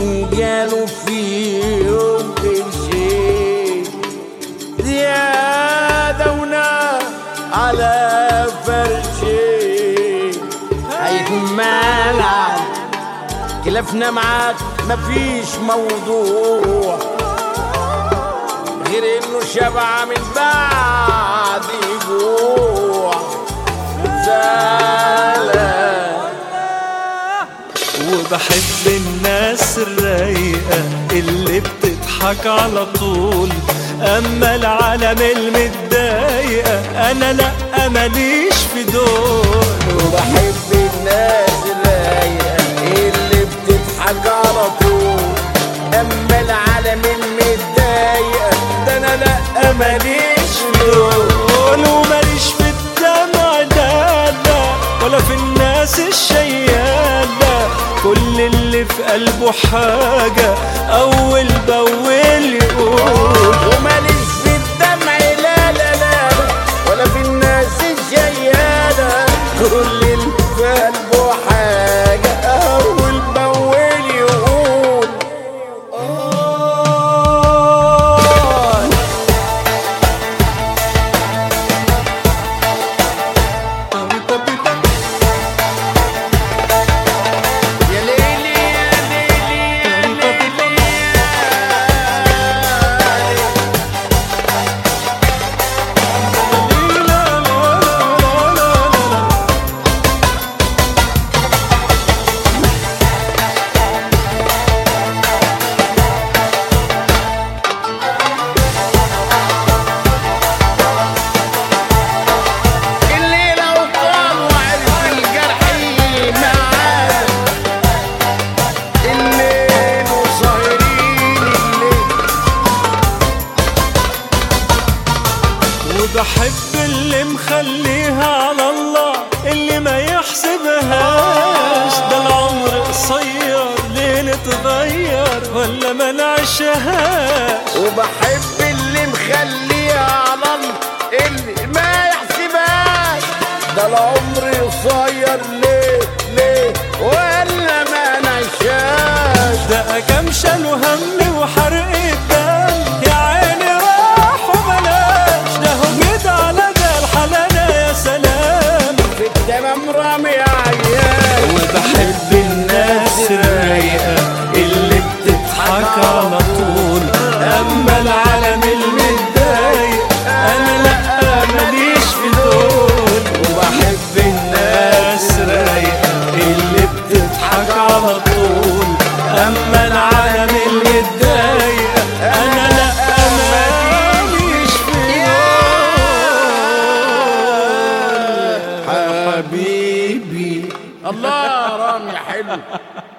إن جاله في يوم قرشين زيادة ونار على فرشين هيكمل خلافنا معاك مفيش موضوع غير انه شبع من بعد جوع زعلان وبحب الناس الرايقة اللي بتضحك على طول أما العالم المتضايقة أنا لأ ماليش في دول وبحب الناس الرايقة اللي بتضحك على طول اما العالم المتضايقة ده انا لا ماليش في دول دول وماليش في الدمع لا لا ولا في الناس الشيالة كل اللي في قلبه حاجة أول بأول يقول وماليش في الدمع لا لا لا ولا في الناس الجيالة كل اللي في قلبه حاجة أول بأول يقول آه يا ليلي يا ليلي يا ليلي يا اللي لو قام وعرف الجرح معانا الليل وسهرين الليل وبحب اللي مخليها على الله اللي ما يحسبهاش ده العمر قصير ليه نتغير ولا ما نعيشهاش وبحب اللي مخليها على الله اللي ما يحسبهاش ده العمر قصير ليه ليه ولا ما نعيشهاش ده كام شالوا هم وحرق الدم يا عيني راح وبلاش ده هو كده على ده الحلالة يا سلام في التمام رامي عيال وبحب الناس الرايقة اللي بتضحك على طول أما العالم المتضايق أنا لأ ماليش في دول وبحب الناس الرايقة اللي بتضحك على طول أما العالم المتضايق أنا لأ ماليش في دول حبيبي الله رامي حلو